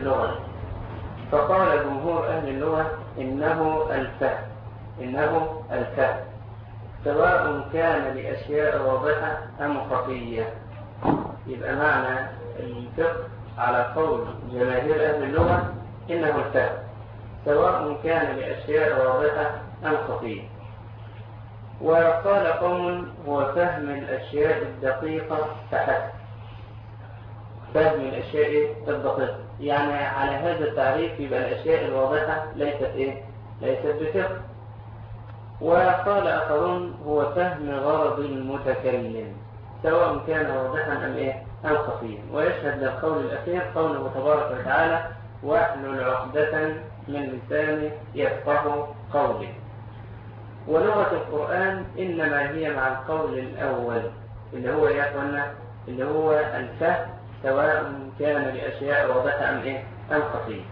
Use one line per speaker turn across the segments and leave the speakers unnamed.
اللغة فقال جمهور أهل اللغة إنه الفهم إنه الفهم سواء كان لأشياء واضحة أم خفية يبقى معنى الفقه على قول جماهير أهل اللغة إنه الفهم سواء كان لأشياء واضحة أم خفية وقال قوم هو فهم الأشياء الدقيقة فحسب فهم الأشياء الدقيقة يعني على هذا التعريف يبقى الأشياء الواضحة ليست إيه؟ ليست بفقه وقال آخرون هو فهم غرض المتكلم سواء كان واضحا أم إيه؟ أم خفيا ويشهد للقول الأخير قوله تبارك وتعالى واحلل عقدة من لسانه يفقه قولي ولغة القرآن إنما هي مع القول الأول اللي هو يا أخوانا اللي هو الفهم سواء كان لأشياء واضحة أم إيه أم خفية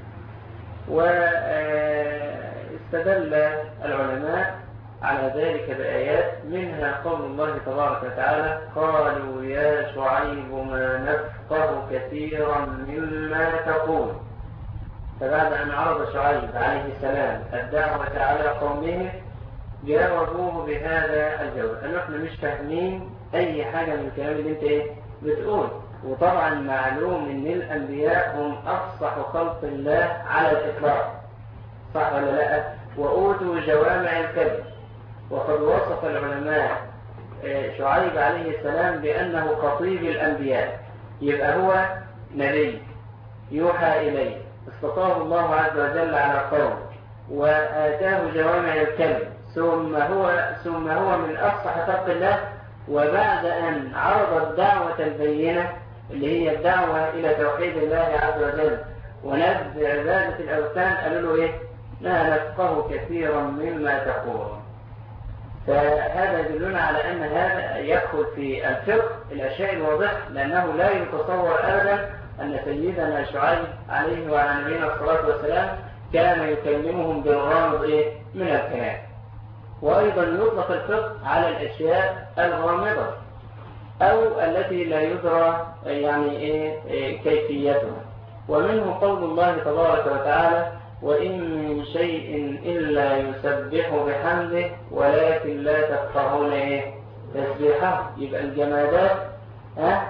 واستدل العلماء على ذلك بآيات منها قول الله تبارك وتعالى قالوا يا شعيب ما نفقه كثيرا مما تقول فبعد أن عرض شعيب عليه السلام الدعوة على قومه جاوبوه بهذا الجواب أن احنا مش فاهمين أي حاجة من الكلام اللي انت ايه بتقول وطبعا معلوم ان الأنبياء هم أفصح خلق الله على الإطلاق صح ولا لا وأوتوا جوامع الكلم وقد وصف العلماء شعيب عليه السلام بأنه خطيب الأنبياء يبقى هو نبي يوحى إليه استطاع الله عز وجل على قوم وآتاه جوامع الكلم ثم هو ثم هو من أفصح خلق الله وبعد أن عرض الدعوة البينة اللي هي الدعوة إلى توحيد الله عز وجل ونبذ عبادة الأوثان قالوا له إيه؟ لا نفقه كثيرا مما تقول فهذا يدلنا على أن هذا يدخل في الفقه الأشياء الواضحة لأنه لا يتصور أبدا أن سيدنا شعيب عليه وعلى نبينا الصلاة والسلام كان يكلمهم بالغامض إيه؟ من الكلام وأيضا يطلق الفقه على الأشياء الغامضة أو التي لا يدرى يعني إيه, إيه كيفيتها ومنه قول الله تبارك وتعالى وإن من شيء إلا يسبح بحمده ولكن لا تفقهون إيه تسبيحه يبقى الجمادات ها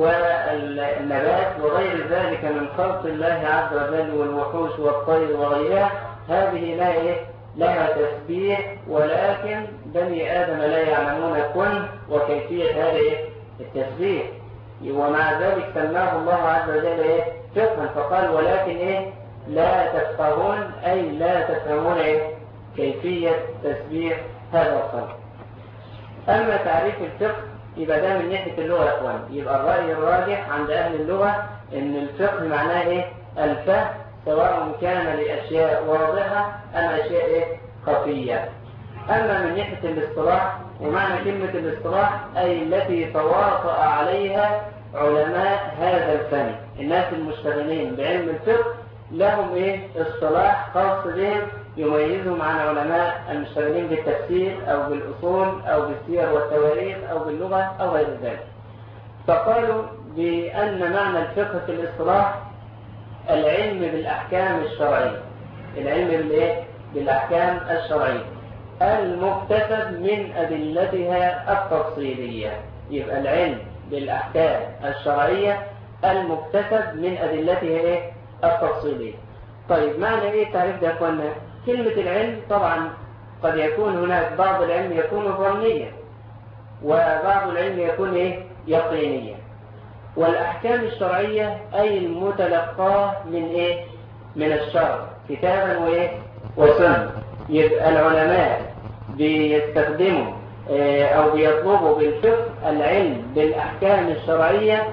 والنبات وغير ذلك من خلق الله عز وجل والوحوش والطير وغيرها هذه لا إيه لها تسبيح ولكن بني آدم لا يعلمون كن وكيفية هذا إيه التسبيح ومع ذلك سماه الله عز وجل إيه فقها فقال ولكن إيه لا تفقهون أي لا تفهمون إيه كيفية تسبيح هذا الخلق أما تعريف الفقه يبقى ده من ناحية اللغة يا أخوان يبقى الرأي الراجح عند أهل اللغة إن الفقه معناه إيه الفهم سواء كان لأشياء واضحة أم أشياء إيه خفية أما من ناحية الاصطلاح ومعنى كلمة الاصطلاح أي التي تواطأ عليها علماء هذا الفن الناس المشتغلين بعلم الفقه لهم إيه اصطلاح خاص بهم يميزهم عن علماء المشتغلين بالتفسير أو بالأصول أو بالسير والتواريخ أو باللغة أو غير ذلك فقالوا بأن معنى الفقه في الاصطلاح العلم بالأحكام الشرعية العلم بالإيه؟ بالأحكام الشرعية المكتسب من أدلتها التفصيلية يبقى العلم بالأحكام الشرعية المكتسب من أدلتها إيه؟ التفصيلية طيب معنى إيه التعريف ده يا أخوانا؟ كلمة العلم طبعا قد يكون هناك بعض العلم يكون ظنيا وبعض العلم يكون إيه؟ يقينيا والأحكام الشرعية أي المتلقاة من إيه؟ من الشرع كتابا وإيه؟ وسنة يبقى العلماء بيستخدموا أو بيطلبوا بالفقه العلم بالأحكام الشرعية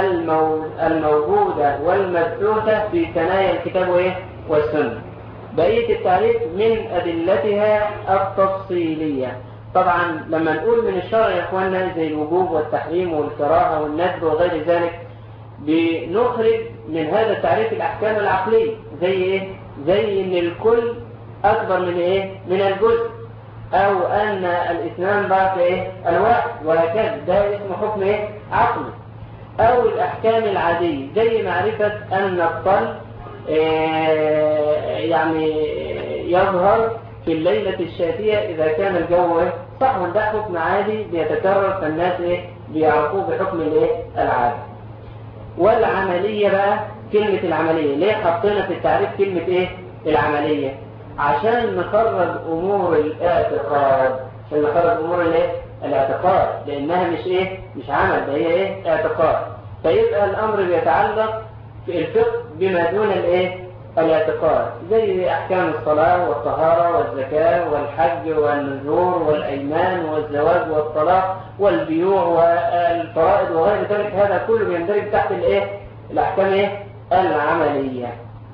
الموجودة والمبثوثة في ثنايا الكتاب وإيه؟ والسنة بقية التعريف من أدلتها التفصيلية طبعا لما نقول من الشرع يا اخواننا زي الوجوب والتحريم والكراهه والندب وغير ذلك بنخرج من هذا التعريف الاحكام العقليه زي ايه زي ان الكل اكبر من ايه من الجزء او ان الاثنان بعض ايه الواحد وهكذا ده اسمه حكم ايه عقلي او الاحكام العاديه زي معرفه ان الطل يعني يظهر في الليلة الشاتية إذا كان الجو صحوا ده حكم عادي بيتكرر فالناس إيه بيعرفوه بحكم الإيه العادي والعملية بقى كلمة العملية ليه حطينا في التعريف كلمة إيه العملية عشان نخرج أمور الاعتقاد عشان نخرج أمور الإيه الاعتقاد لأنها مش إيه مش عمل ده هي إيه اعتقاد فيبقى الأمر بيتعلق في الفقه بما دون الإيه الاعتقاد زي أحكام الصلاة والطهارة والزكاة والحج والنذور والأيمان والزواج والطلاق والبيوع والفرائض وغير ذلك هذا كله بيندرج تحت الإيه الأحكام إيه العملية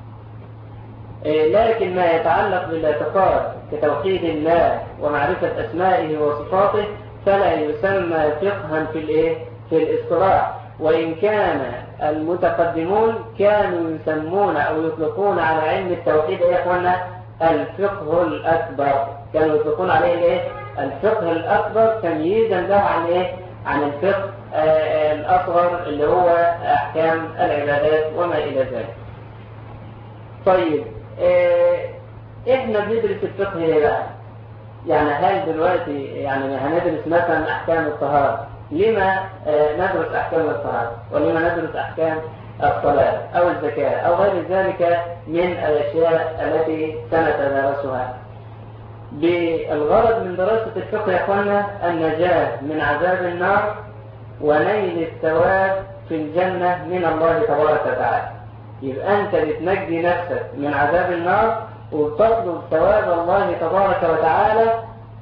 لكن ما يتعلق بالاعتقاد كتوحيد الله ومعرفة أسمائه وصفاته فلا يسمى فقها في الإيه في الاصطلاح وإن كان المتقدمون كانوا يسمون أو يطلقون على علم التوحيد إيه يا إخوانا الفقه الأكبر كانوا يطلقون عليه إيه الفقه الأكبر تمييزا له عن إيه عن الفقه آه الأصغر اللي هو أحكام العبادات وما إلى ذلك طيب آه إحنا بندرس الفقه ليه بقى يعني هل دلوقتي يعني هندرس مثلا أحكام الطهارة لما ندرس أحكام الطهارة ولما ندرس أحكام الصلاة أو الزكاة أو غير ذلك من الأشياء التي سنتدارسها بالغرض من دراسة الفقه يا أخوانا النجاة من عذاب النار ونيل الثواب في الجنة من الله تبارك وتعالى يبقى أنت بتنجي نفسك من عذاب النار وتطلب ثواب الله تبارك وتعالى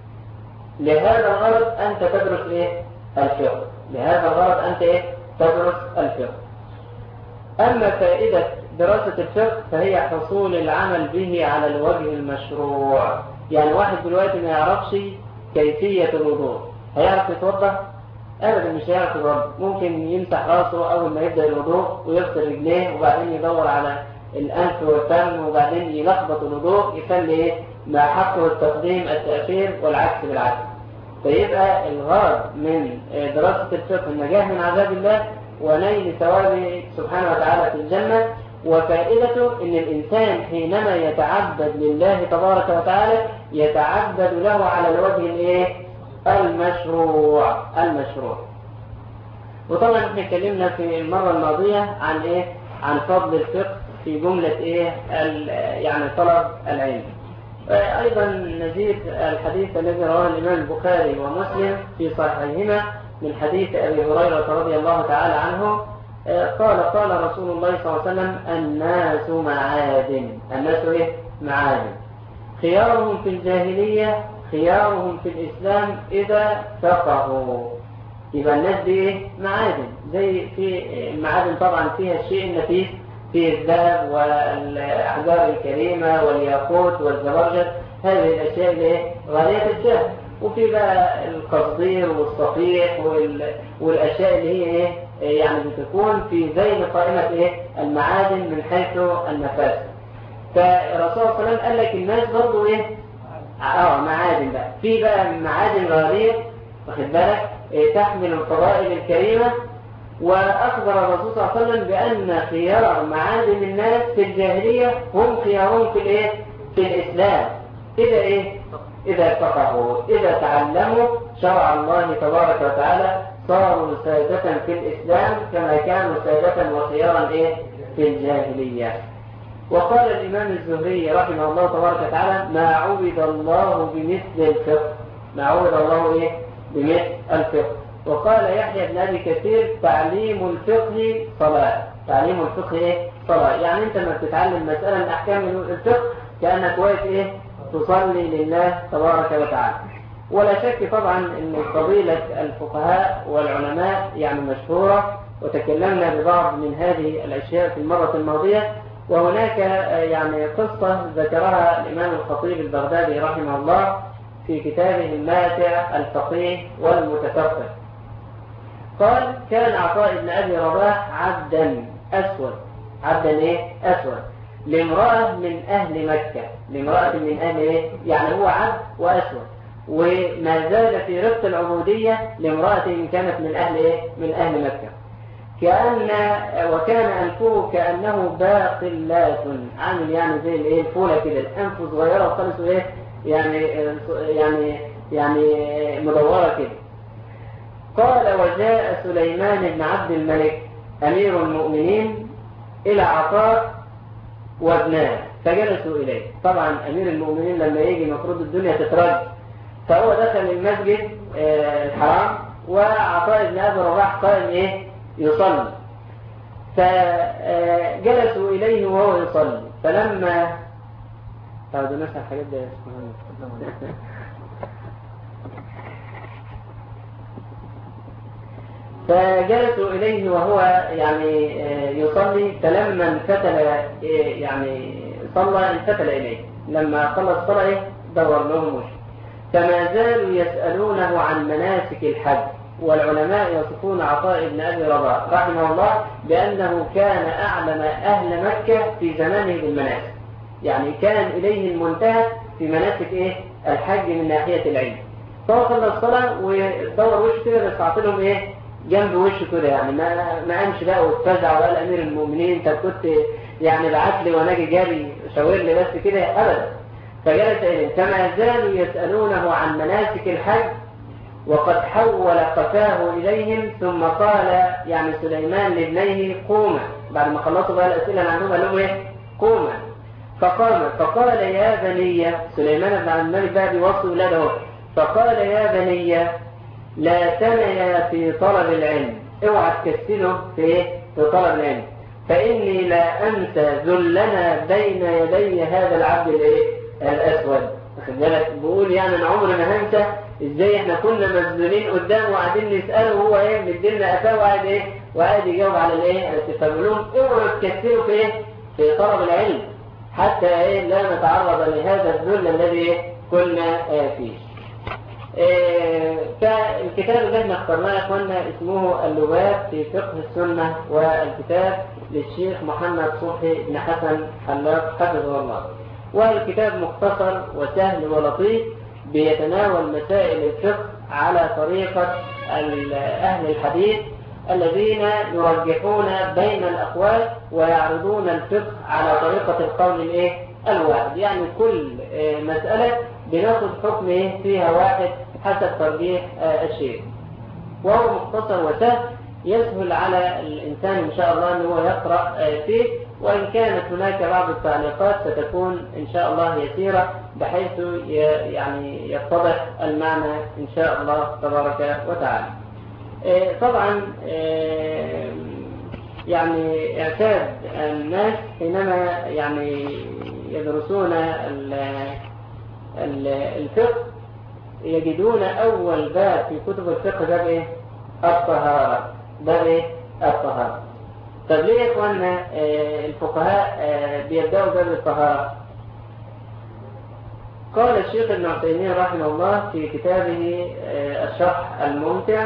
لهذا الغرض أنت تدرس إيه؟ الفقه لهذا الغرض أنت إيه؟ تدرس الفقه أما فائدة دراسة الفقه فهي حصول العمل به على الوجه المشروع يعني واحد دلوقتي ما يعرفش كيفية الوضوء هيعرف يتوضا؟ أبدا مش هيعرف يتوضا ممكن يمسح راسه أول ما يبدأ الوضوء ويغسل رجليه وبعدين يدور على الأنف والفم وبعدين يلخبط الوضوء يخلي إيه؟ ما حقه التقديم التأخير والعكس بالعكس فيبقى الغرض من دراسة الفقه النجاة من عذاب الله ونيل ثوابه سبحانه وتعالى في الجنة وفائدته ان الانسان حينما يتعبد لله تبارك وتعالى يتعبد له على الوجه الايه المشروع المشروع وطبعا احنا اتكلمنا في المرة الماضية عن ايه عن فضل الفقه في جملة ايه يعني طلب العلم ايضا نزيد الحديث الذي رواه الامام البخاري ومسلم في صحيحهما من حديث ابي هريرة رضي الله تعالى عنه قال قال رسول الله صلى الله عليه وسلم الناس معادن الناس ايه معادن خيارهم في الجاهلية خيارهم في الإسلام إذا فقهوا يبقى الناس دي ايه معادن زي في المعادن طبعا فيها الشيء النفيس في الذهب والأحجار الكريمة والياقوت والزبرجد هذه الأشياء اللي غالية الجهل وفي بقى القصدير والصفيح والأشياء اللي هي ايه يعني بتكون في ذيل قائمة ايه المعادن من حيث النفاس فالرسول صلى الله عليه وسلم قال لك الناس برضه ايه اه معادن بقى في بقى معادن غالية واخد بالك إيه تحمل الفضائل الكريمة وأخبر الرسول صلى الله عليه وسلم بأن خيار معادن الناس في الجاهلية هم خيارهم في الايه في الإسلام إذا ايه إذا فقهوا إذا تعلموا شرع الله تبارك وتعالى صاروا سادة في الإسلام كما كانوا سادة وخيارا إيه في الجاهلية وقال الإمام الزهري رحمه الله تبارك وتعالى ما عبد الله بمثل الفقه ما عبد الله إيه بمثل الفقه وقال يحيى بن أبي كثير تعليم الفقه صلاة تعليم الفقه إيه صلاة يعني أنت لما بتتعلم مسألة من أحكام الفقه كأنك واقف إيه تصلي لله تبارك وتعالى ولا شك طبعا ان فضيلة الفقهاء والعلماء يعني مشهورة وتكلمنا ببعض من هذه الاشياء في المرة الماضية وهناك يعني قصة ذكرها الامام الخطيب البغدادي رحمه الله في كتابه الماتع الفقيه والمتفقه قال كان عطاء بن ابي رباح عبدا اسود عبدا ايه اسود لامرأة من أهل مكة لامرأة من أهل إيه؟ يعني هو عبد وأسود وما زال في رفق العبودية لامرأة كانت من أهل إيه؟ من أهل مكة
كأن وكان أنفه كأنه باقلات عامل يعني زي الايه الفولة كده الأنف صغيرة وخالص ايه يعني يعني يعني مدورة كده قال وجاء سليمان بن عبد الملك أمير المؤمنين إلى عطاء وابناه فجلسوا إليه طبعا أمير المؤمنين لما يجي المفروض الدنيا تترج فهو دخل المسجد الحرام وعطاء بن أبي رباح قائم إيه يصلي فجلسوا إليه وهو يصلي فلما هذا نفس الحاجات دي فجلسوا إليه وهو يعني يصلي فلما انفتل يعني صلى انفتل إليه لما خلص صلاة دور لهم وجه فما زالوا يسألونه عن مناسك الحج والعلماء يصفون عطاء بن أبي رباح رحمه الله بأنه كان أعلم أهل مكة في زمانه بالمناسك يعني كان إليه المنتهى في مناسك إيه الحج من ناحية العلم فهو خلص الصلاة ودور وشه كده بس لهم إيه جنب وشه كده يعني ما ما قامش بقى واتفزع وقال امير المؤمنين طب كنت يعني بعت لي وانا اجي جاري شاور لي بس كده ابدا فجلس اليه فما زالوا يسالونه عن مناسك الحج وقد حول قفاه اليهم ثم قال يعني سليمان لابنيه قوما بعد ما خلصوا بقى الاسئله اللي عندهم قال لهم ايه قوما فقام فقال يا بني سليمان بن عبد الملك بقى بيوصي ولاده فقال يا بني لا تنيا في طلب العلم اوعى تكسله في في طلب العلم فإني لا أنسى ذلنا بين يدي هذا العبد الايه الأسود واخد بالك بقول يعني أنا عمري ما هنسى ازاي احنا كنا مذلولين قدامه وقاعدين نسأله وهو ايه مدينا قفاه وقاعد ايه وقاعد يجاوب على الايه فبقول لهم اوعوا تكسلوا في ايه في طلب العلم حتى ايه لا نتعرض لهذا الذل الذي كنا فيه إيه فالكتاب اللي احنا اخترناه يا اخوانا اسمه اللباب في فقه السنة والكتاب للشيخ محمد صوحي بن حسن حلاق حفظه الله والكتاب مختصر وسهل ولطيف بيتناول مسائل الفقه على طريقة أهل الحديث الذين يرجحون بين الأقوال ويعرضون الفقه على طريقة القول الايه الواحد يعني كل مسألة بناخد حكم ايه فيها واحد حسب ترجيح الشيء وهو مختصر وسهل يسهل على الإنسان إن شاء الله أن هو يقرأ فيه وإن كانت هناك بعض التعليقات ستكون إن شاء الله يسيرة بحيث يعني يتضح المعنى إن شاء الله تبارك وتعالى طبعا يعني اعتاد الناس حينما يعني يدرسون الفقه يجدون أول باب في كتب الفقه باب إيه؟ الطهارة باب إيه؟ الطهارة طب ليه يا إخوانا الفقهاء بيبدأوا باب الطهارة؟ قال الشيخ ابن عثيمين رحمه الله في كتابه الشرح الممتع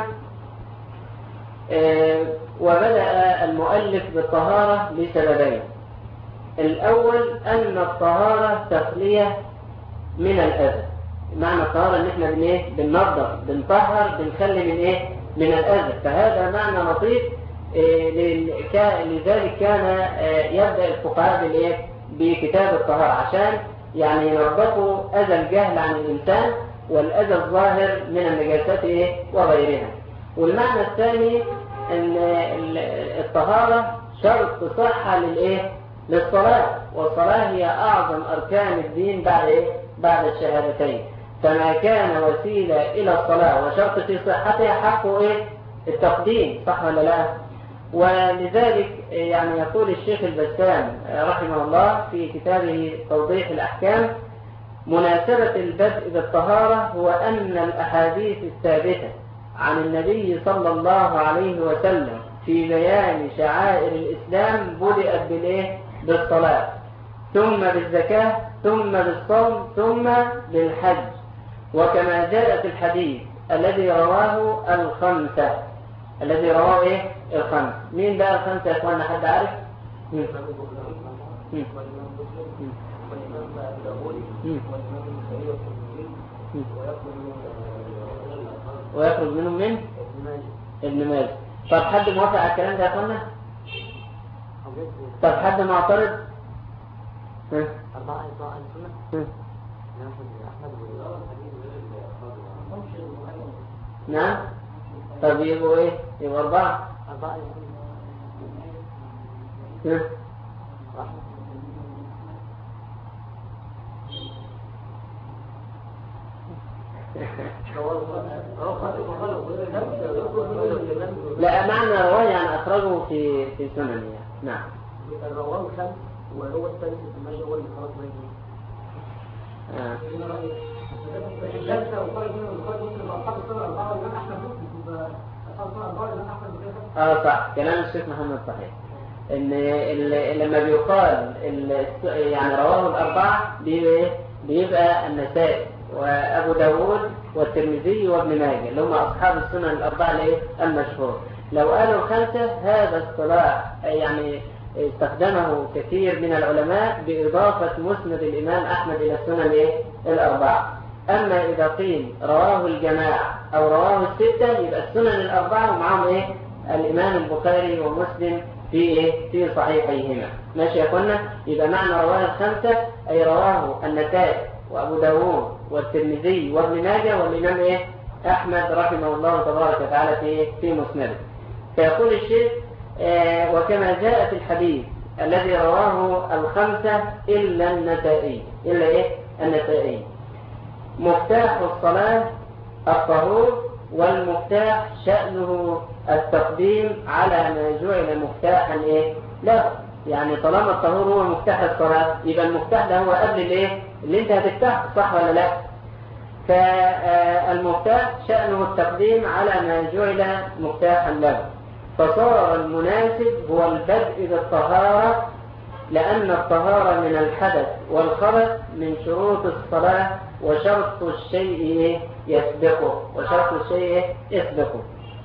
وبدأ المؤلف بالطهارة لسببين الأول أن الطهارة تخلية من الأذى معنى الطهارة ان احنا بن ايه بننظف بنطهر بنخلي من ايه من الاذى فهذا معنى لطيف إيه لذلك كان إيه يبدا الفقهاء بالايه بكتاب الطهارة عشان يعني ينظفوا اذى الجهل عن الانسان والاذى الظاهر من النجاسات ايه وغيرها والمعنى الثاني ان الطهارة شرط صحة للايه للصلاة والصلاة هي اعظم اركان الدين بعد ايه بعد الشهادتين فما كان وسيلة إلى الصلاة وشرط في صحتها حقه إيه؟ التقديم صح ولا لا؟ ولذلك يعني يقول الشيخ البسام رحمه الله في كتابه توضيح الأحكام مناسبة البدء بالطهارة هو أن الأحاديث الثابتة عن النبي صلى الله عليه وسلم في بيان شعائر الإسلام بدأت بالإيه؟ بالصلاة ثم بالزكاة ثم بالصوم ثم بالحج وكما جاء في الحديث الذي رواه الخمسة الذي رواه ايه الخمسة مين بقى الخمسة يا اخوانا حد عارف مم. مم. مم. ويخرج منهم من ابن ماجه طب حد موافق على الكلام ده يا اخوانا؟ طب حد معترض؟ ها؟
أربعة أربعة السنة
ها؟
ناخد أحمد
نعم طب يبقوا ايه؟ يبقوا أربعة
أربعة السنة
ها؟ لا معنى رواه يعني أخرجه في في سننه نعم
الرواه خمس وهو الثالث في المجد هو اللي خرج منه
آه.
اللمسة وخرج منه الخرج مسلم أصحاب السنة أربعة وإمام أحمد مسلم أصحاب السنة أربعة وإمام أحمد مسلم
اه صح كلام الشيخ محمد صحيح ان ال- لما بيقال ال- يعني رواه الاربعه بيبقى إيه؟ بيبقى النسائي وابو داود والترمذي وابن ماجه اللي هم اصحاب السنن الاربعه الايه المشهور لو قالوا خمسه هذا اصطلاح يعني استخدمه كثير من العلماء باضافه مسند الامام احمد الى السنن الايه الاربعه اما اذا قيل رواه الجماعه او رواه السته يبقى السنن الاربعه ومعاهم ايه الإمام البخاري ومسلم في إيه؟ في صحيحيهما ماشي يا اخوانا يبقى معنى رواه الخمسة أي رواه النسائي وأبو داوود والترمذي وابن ماجه والإمام إيه؟ أحمد رحمه الله تبارك وتعالى في إيه؟ في مسنده فيقول الشيخ آه وكما جاء في الحديث الذي رواه الخمسة إلا النسائي إلا إيه؟ النسائي مفتاح الصلاة الطهور والمفتاح شأنه التقديم على ما جعل مفتاحا ايه له يعني طالما الطهور هو مفتاح الصلاة يبقى المفتاح ده هو قبل الايه اللي انت هتفتحه صح ولا لا فالمفتاح شأنه التقديم على ما جعل مفتاحا له فصار المناسب هو البدء بالطهارة لأن الطهارة من الحدث والخبث من شروط الصلاة وشرط الشيء يسبقه وشرط الشيء يسبقه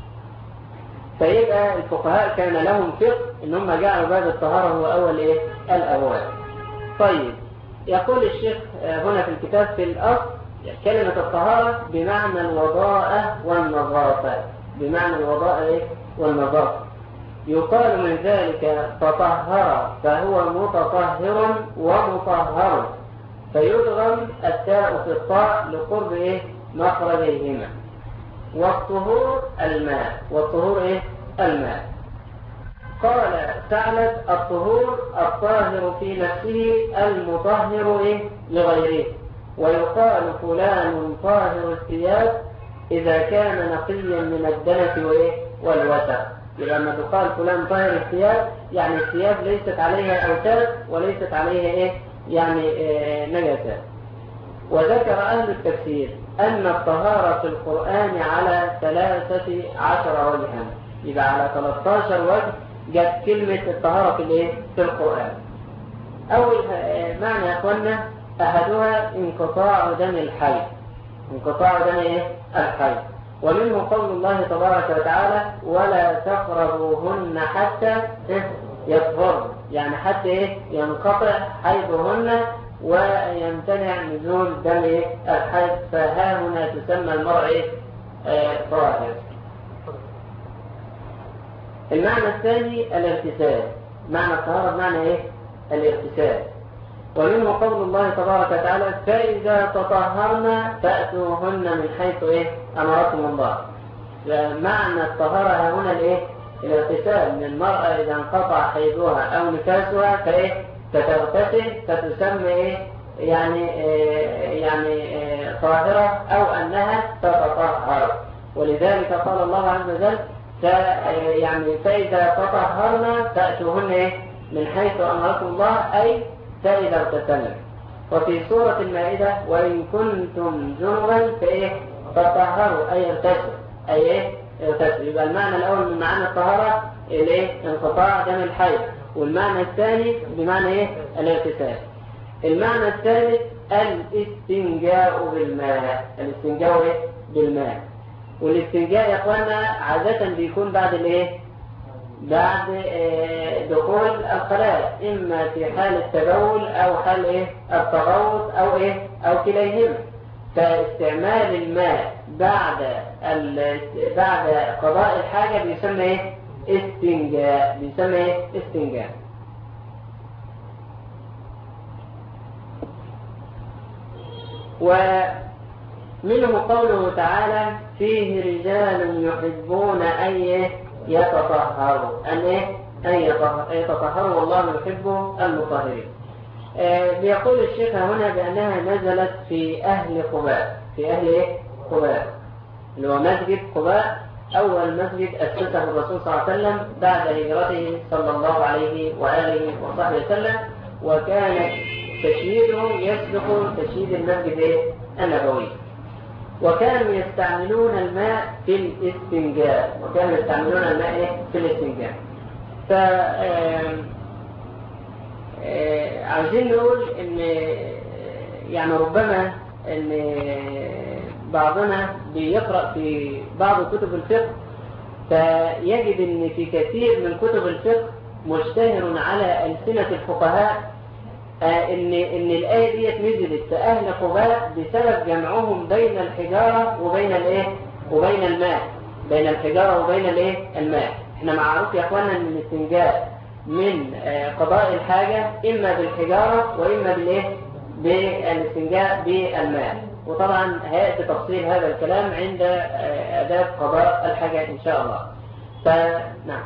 فيبقى الفقهاء كان لهم فقه ان هم جعلوا باب الطهارة هو اول ايه الابواب طيب يقول الشيخ هنا في الكتاب في الاصل كلمة الطهارة بمعنى الوضاءة والنظافة بمعنى الوضاءة ايه والنظافة يقال من ذلك تطهر فهو متطهر ومطهر فيدغم التاء في الطاء لقرب ايه مخرجيهما والطهور الماء والطهور ايه الماء قال ثعلب الطهور الطاهر في نفسه المطهر ايه لغيره ويقال فلان طاهر الثياب اذا كان نقيا من الدنس وايه والوسخ يبقى لما تقال فلان طاهر الثياب يعني الثياب ليست عليها اوساخ وليست عليها ايه يعني إيه نجاسات وذكر أهل التفسير أن الطهارة في القرآن على ثلاثة عشر وجها يبقى على 13 وجه جت كلمة الطهارة في الايه؟ في القرآن أول معنى يا أخوانا أحدها انقطاع دم الحي انقطاع دم ايه؟ الحي ومنه قول الله تبارك وتعالى ولا تقربوهن حتى يطهرن يعني حتى ايه ينقطع حيضهن ويمتنع نزول دم الحيض فها هنا تسمى المرء طاهر المعنى الثاني الاغتسال معنى الطهارة بمعنى ايه الاغتسال ومنه قول الله تبارك وتعالى فإذا تطهرنا فأتوهن من حيث ايه أمركم الله معنى الطهارة هنا الايه الاغتسال من المرأة إذا انقطع حيضها أو نفاسها فإيه فتغتسل فتسمى إيه يعني إيه يعني إيه طاهرة أو أنها تتطهر ولذلك قال الله عز وجل يعني فإذا تطهرنا فأتوهن إيه من حيث أمركم الله أي فإذا اغتسلنا وفي سورة المائدة وإن كنتم جنبا فإيه فطهروا أي اغتسلوا أي إيه اغتسلوا يبقى المعنى الأول من معاني الطهارة الإيه انقطاع دم الحيض والمعنى الثاني بمعنى إيه الاغتسال المعنى الثالث الاستنجاء بالماء الاستنجاء إيه بالماء والاستنجاء يا اخوانا عادة بيكون بعد الايه بعد آه دخول الخلاء اما في حال التبول او حال ايه التغوط او ايه او كليهما فاستعمال الماء بعد ال... بعد قضاء الحاجة بيسمى ايه؟ استنجاء بيسمى ايه؟ استنجاء ومنه قوله تعالى فيه رجال يحبون أن يتطهروا أن إيه؟ أن يتطهروا والله يحب المطهرين آه بيقول الشيخ هنا بأنها نزلت في أهل قباء في أهل إيه؟ قباء اللي هو مسجد قباء أول مسجد أسسه الرسول صلى الله عليه وسلم بعد هجرته صلى الله عليه وآله وصحبه وسلم وكان تشييده يسبق تشييد المسجد إيه؟ النبوي وكانوا يستعملون الماء في الاستنجاء وكانوا يستعملون الماء إيه؟ في الاستنجاء ف عاوزين نقول ان يعني ربما ان بعضنا بيقرأ في بعض كتب الفقه فيجد ان في كثير من كتب الفقه مشتهر على ألسنة الفقهاء ان ان الآية ديت نزلت في أهل قباء بسبب جمعهم بين الحجارة وبين الايه وبين الماء بين الحجارة وبين الايه الماء احنا معروف يا اخوانا ان الاستنجاء من قضاء الحاجة إما بالحجارة وإما بالإيه؟ بالاستنجاء بالماء وطبعا هيأتي تفصيل هذا الكلام عند أداة قضاء الحاجة إن شاء الله فنعم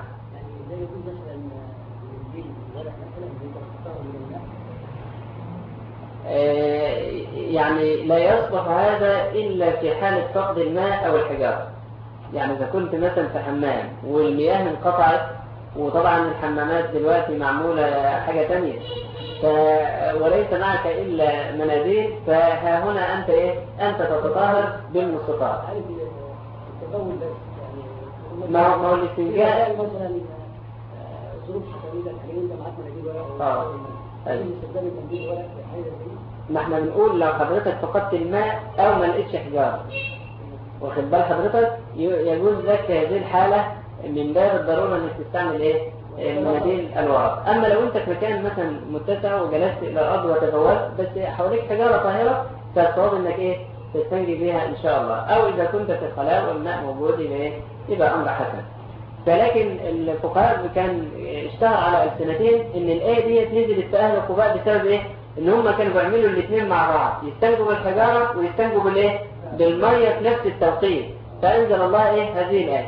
يعني لا يصلح هذا إلا في حالة فقد الماء أو الحجارة يعني إذا كنت مثلا في حمام والمياه انقطعت وطبعا الحمامات دلوقتي معمولة حاجة تانية ف... وليس معك إلا مناديل فها هنا أنت إيه؟ أنت تتطهر بالمستطاع
عارف التطور بس يعني
ما هو ما هو الاستنجاء
مثلا آه، ظروف شديدة الحاجات انت معاك مناديل ورق
آه.
هل استخدام المنديل ورق في حاجة زي دي؟
ما احنا بنقول لو حضرتك فقدت الماء أو ما لقيتش حجارة واخد بال حضرتك ي- يجوز لك في هذه الحالة من باب الضرورة انك تستعمل ايه المناديل الورق اما لو انت في مكان مثلا متسع وجلست الى الارض وتبولت بس حواليك حجارة طاهرة فالصواب انك ايه تستنجي بها ان شاء الله او اذا كنت في الخلاء والماء موجود يبقى ايه يبقى امر حسن فلكن الفقهاء كان اشتهر على السنتين ان الايه دي نزلت في اهل قباء بسبب ايه ان هم كانوا بيعملوا الاثنين مع بعض يستنجوا بالحجارة ويستنجوا بالايه بالمية في نفس التوقيت فانزل الله ايه هذه الايه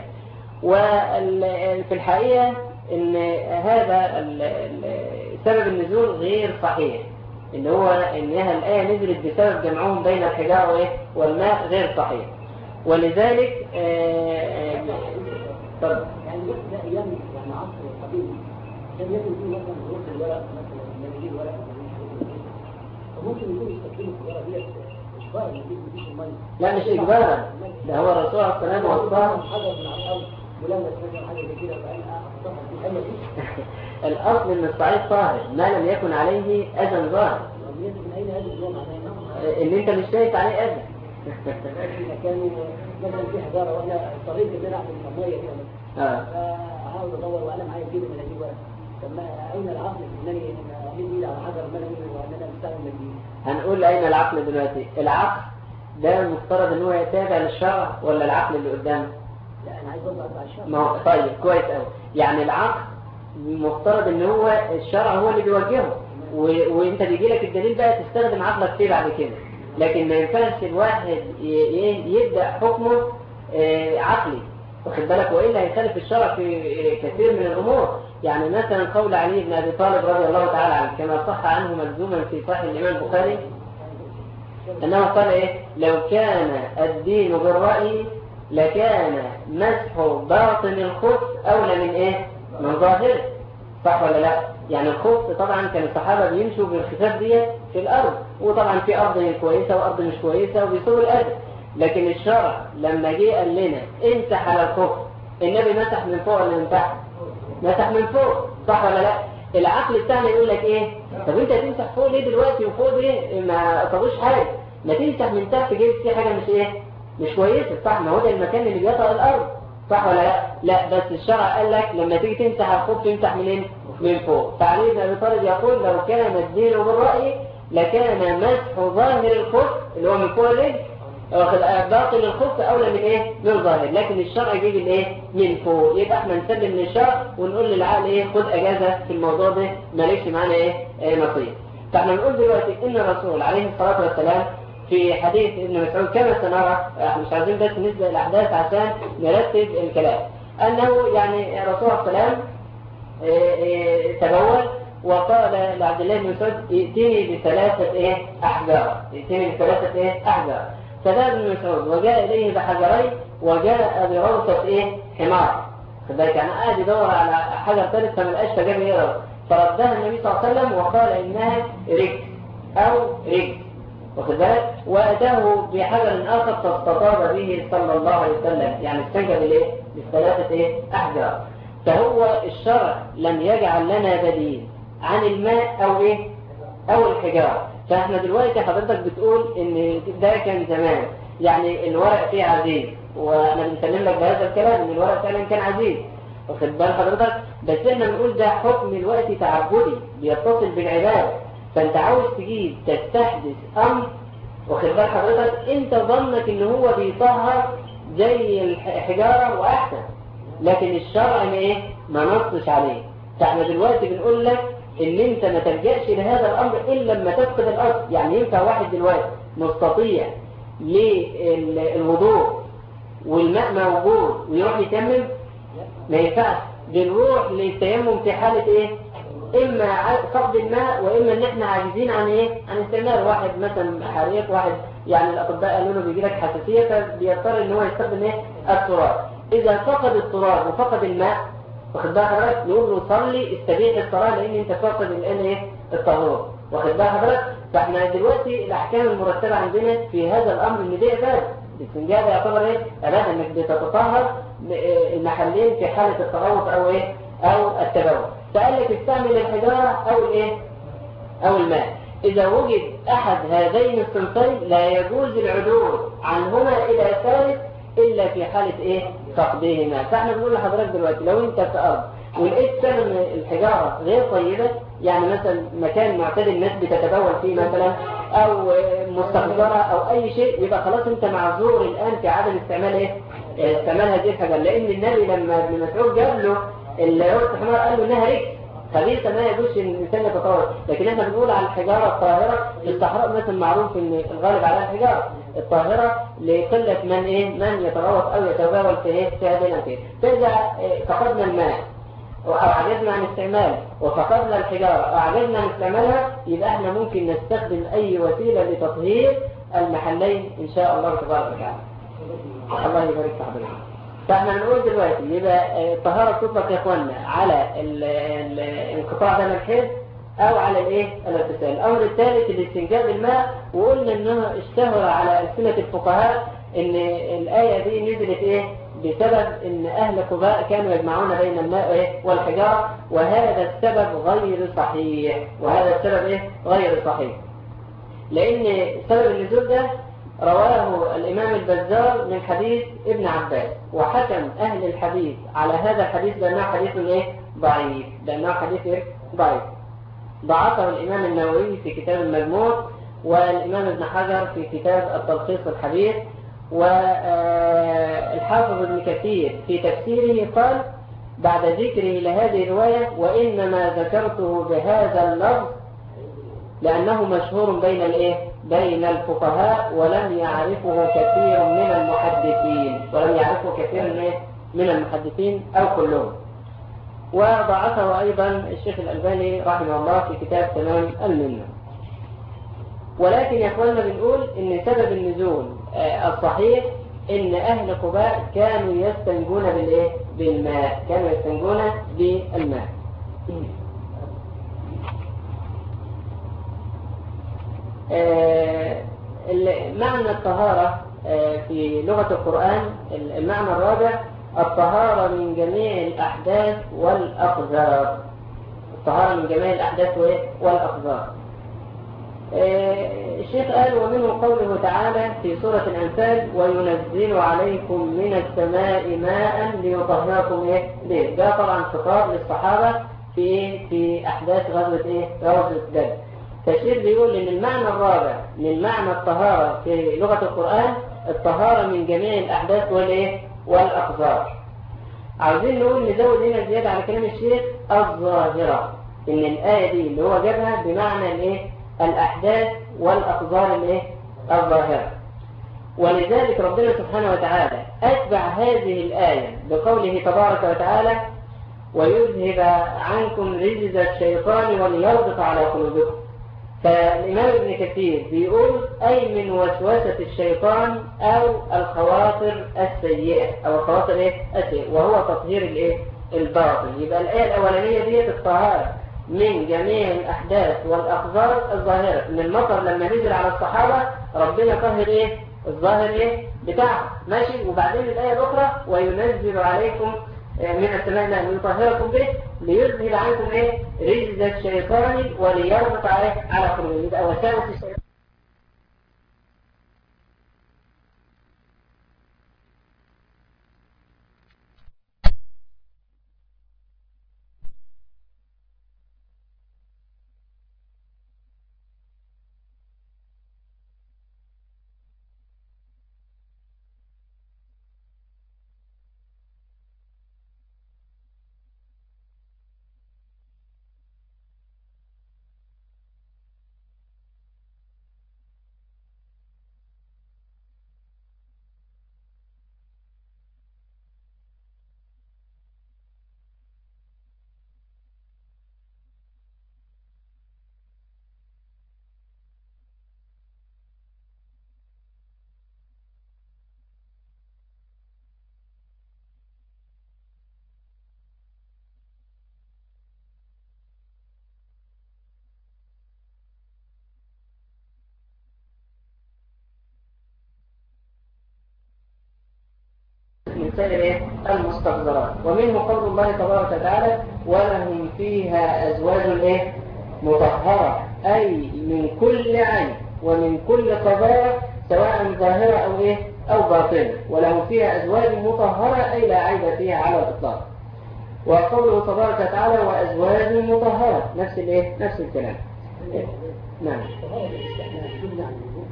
وفي الحقيقة ان هذا ال- ال- سبب النزول غير صحيح ان هو انها الآية نزلت بسبب جمعهم بين الحجارة وإيه؟ والماء غير صحيح ولذلك آه، آه، طب
يعني بص ده ايام يعني عصر قديم كان يكن فيه مثلا ظروف الورق مثلا مناديل ورق مناديل فممكن يكون يستخدموا السيارة ديت اجبار انك تجيب الميه
لا مش إجبارا ده هو الرسول عليه الصلاة والسلام وصاه
حجر من على الارض ملمس مثلا حاجه زي كده فانا احطها في الحله دي
الأصل ان الصعيد طاهر ما لم يكن عليه أذى ظاهر
ومن من اين هذا النوع معناه
ان انت مش شايف عليه أذى
لكن كانوا مثلا في حجاره وانا اضطريت ان انا اعمل الميه كده مثلا
آه.
فاحاول ادور وانا معايا كده مناديل ورق طب ما اين العقل في انني أنا امد ايدي على حجر ما انا منه وان انا استعمل منديل
هنقول أين العقل دلوقتي العقل ده المفترض ان هو يتابع للشرع ولا العقل اللي قدامه
لا انا عايز اضغط على الشر
ما هو طيب كويس قوي يعني العقل مفترض ان هو الشرع هو اللي بيوجهه و... وانت بيجي لك الدليل بقى تستخدم عقلك فيه بعد كده لكن ما ينفعش الواحد ي... ي- يبدا حكمه آه، عقلي واخد بالك والا هيخالف الشرع في كثير من الامور يعني مثلا قول علي بن ابي طالب رضي الله تعالى عنه كما صح عنه ملزوما في صحيح الامام البخاري أنه قال إيه لو كان الدين بالرأي لكان مسح باطن الخف أولى من إيه من ظاهره صح ولا لا يعني الخف طبعا كان الصحابة بيمشوا بالخفاف دي في الأرض وطبعا في أرض كويسة وأرض مش كويسة وبيسووا الأرض لكن الشرع لما جه قال لنا امسح على الخف النبي مسح من فوق ولا من تحت مسح من فوق صح ولا لا العقل بتاعنا يقول لك ايه طب انت تمسح فوق ليه دلوقتي وفوق دي ما طبوش حاجه ما تمسح من تحت جيب في حاجه مش ايه مش كويسه صح ما هو ده المكان اللي بيطأ الارض صح ولا لا لا بس الشرع قال لك لما تيجي تمسح على الخف تمسح منين من فوق فعلي بن ابي طالب يقول لو كان الدين بالراي لكان مسح ظاهر الخف اللي هو من فوق الرجل واخد باطل الخف اولى من ايه من ظاهر لكن الشرع يجي من ايه من فوق يبقى احنا نسلم للشرع ونقول للعقل ايه خد اجازه في الموضوع ده مالكش معانا ايه, إيه نصيب فاحنا نقول دلوقتي ان الرسول عليه الصلاه والسلام في حديث ابن مسعود كما سنرى احنا مش عايزين بس نسبق الاحداث عشان نرتب الكلام انه يعني الرسول صلى الله عليه وسلم تبول وقال لعبد الله بن مسعود ائتني بثلاثة ايه احجار ائتني بثلاثة ايه احجار فذهب ابن مسعود وجاء اليه بحجرين وجاء بروثة ايه حمار فذلك يعني قاعد يدور على حجر ثالث فما لقاش فجاب ايه روثة فردها النبي صلى الله عليه وسلم وقال انها رجل او رجل واخد بالك واتاه بحجر اخر فاستطاب به صلى الله عليه وسلم يعني استنجد الايه بالثلاثه ايه احجار فهو الشرع لم يجعل لنا بديل عن الماء او ايه او الحجاره فاحنا دلوقتي حضرتك بتقول ان ده كان زمان يعني الورق فيه عزيز وانا بنسلم لك بهذا الكلام ان الورق فعلا كان عزيز واخد بال حضرتك بس احنا بنقول ده حكم الوقت تعبدي بيتصل بالعباده فانت عاوز تجيب تستحدث امر واخد بال حضرتك انت ظنك ان هو بيطهر زي الحجاره واحسن لكن الشرع ما ايه ما نصش عليه فاحنا دلوقتي بنقول لك ان انت ما تلجاش لهذا الامر الا لما تفقد الاصل يعني ينفع واحد دلوقتي مستطيع للوضوء والماء موجود ويروح يتمم ما ينفعش بنروح للتيمم في حاله ايه اما فقد الماء واما ان احنا عاجزين عن ايه عن استعمال واحد مثلا حريق واحد يعني الاطباء قالوا له بيجي لك حساسيه فبيضطر ان هو يستخدم ايه التراب اذا فقد التراب وفقد الماء واخد بقى حضرتك نقول له صلي استبيح الصلاه لان انت فاقد الان ايه الطهور واخد بقى حضرتك فاحنا دلوقتي الاحكام المرتبه عندنا في هذا الامر ان دي عباده الاستنجاب يعتبر ايه عباده انك بتتطهر المحلين في حاله التغوط او ايه او التبول فقال لك استعمل الحجاره او الايه او الماء اذا وجد احد هذين الصنفين لا يجوز العدول عنهما الى ثالث الا في حاله ايه فقدهما فاحنا بنقول لحضرتك دلوقتي لو انت في ارض ولقيت فعلا الحجاره غير طيبه يعني مثلا مكان معتدل الناس بتتبول فيه مثلا او مستقذره او اي شيء يبقى خلاص انت معذور الان في عدم استعمال ايه استعمال هذه الحجر لان النبي لما ابن مسعود جاب له العرس الحمار قال له انها رجل خبيثة ما يجوز ان الانسان يتطور لكن احنا بنقول على الحجارة الطاهرة في الصحراء مثلا معروف ان الغالب على الحجارة الطاهرة لقلة من ايه من يتغوط او يتبول في ايه في هذه الامثله فاذا فقدنا الماء او عجزنا عن استعماله وفقدنا الحجارة او عجزنا عن استعمالها يبقى احنا ممكن نستخدم اي وسيلة لتطهير المحلين ان شاء الله تبارك وتعالى الله يبارك في حضرتك فاحنا بنقول دلوقتي يبقى الطهارة تطلق يا اخوانا على انقطاع دم الحيض او على الايه الاغتسال الامر الثالث الاستنجاب الماء وقلنا انه اشتهر على السنة الفقهاء ان الاية دي نزلت ايه بسبب ان اهل قباء كانوا يجمعون بين الماء والحجارة وهذا السبب غير صحيح وهذا السبب ايه غير صحيح لان سبب النزول ده رواه الإمام البزار من حديث ابن عباس وحكم أهل الحديث على هذا الحديث بأنه حديث إيه؟ ضعيف بأنه حديث إيه؟ ضعيف ضعفه الإمام النووي في كتاب المجموع والإمام ابن حجر في كتاب التلخيص الحديث والحافظ ابن كثير في تفسيره قال بعد ذكره لهذه الرواية وإنما ذكرته بهذا اللفظ لأنه مشهور بين الإيه؟ بين الفقهاء ولم يعرفه كثير من المحدثين ولم يعرفه كثير من المحدثين أو كلهم وضعفه أيضا الشيخ الألباني رحمه الله في كتاب تمام المنة ولكن يا اخواننا بنقول ان سبب النزول الصحيح ان اهل قباء كانوا يستنجون بالايه بالماء كانوا يستنجون بالماء معنى الطهارة في لغة القرآن المعنى الرابع الطهارة من جميع الأحداث والأقذار الطهارة من جميع الأحداث والأقذار الشيخ قال ومنه قوله تعالى في سورة الأنفال وينزل عليكم من السماء ماء ليطهركم إيه به ده طبعا خطاب للصحابة في في أحداث غزوة إيه غزوة بدر فالشيخ بيقول ان المعنى الرابع من معنى الطهارة في لغة القرآن الطهارة من جميع الأحداث والإيه والأقذار عاوزين نقول نزود هنا زيادة على كلام الشيخ الظاهرة إن الآية دي اللي هو جابها بمعنى الإيه الأحداث والأقذار الإيه الظاهرة ولذلك ربنا سبحانه وتعالى أتبع هذه الآية بقوله تبارك وتعالى ويذهب عنكم رجز الشيطان وليربط على قلوبكم فالإمام ابن كثير بيقول أي من وسوسة الشيطان أو الخواطر السيئة أو الخواطر إيه؟ السيئة وهو تطهير الإيه؟ الباطن يبقى الآية الأولانية دي الطهارة من جميع الأحداث والأخبار الظاهرة من المطر لما نزل على الصحابة ربنا طهر إيه؟ الظاهر إيه؟ بتاعه ماشي وبعدين الآية الأخرى وينزل عليكم من السماء أن يطهركم به ليذهب عنكم إيه؟ رجز الشيطان وليربط عليه على قلوبكم يبقى وساوس الشيطان من سائر المستقذرات ومنه قول الله تبارك وتعالى ولهم فيها أزواج إيه؟ مطهرة أي من كل عين ومن كل قذارة سواء ظاهرة أو إيه أو باطنة ولهم فيها أزواج مطهرة أي لا عيب فيها على الإطلاق وقوله تبارك وتعالى وأزواج مطهرة نفس الإيه نفس الكلام إيه؟ نعم
طهارة الاستحمام كل عن الوضوء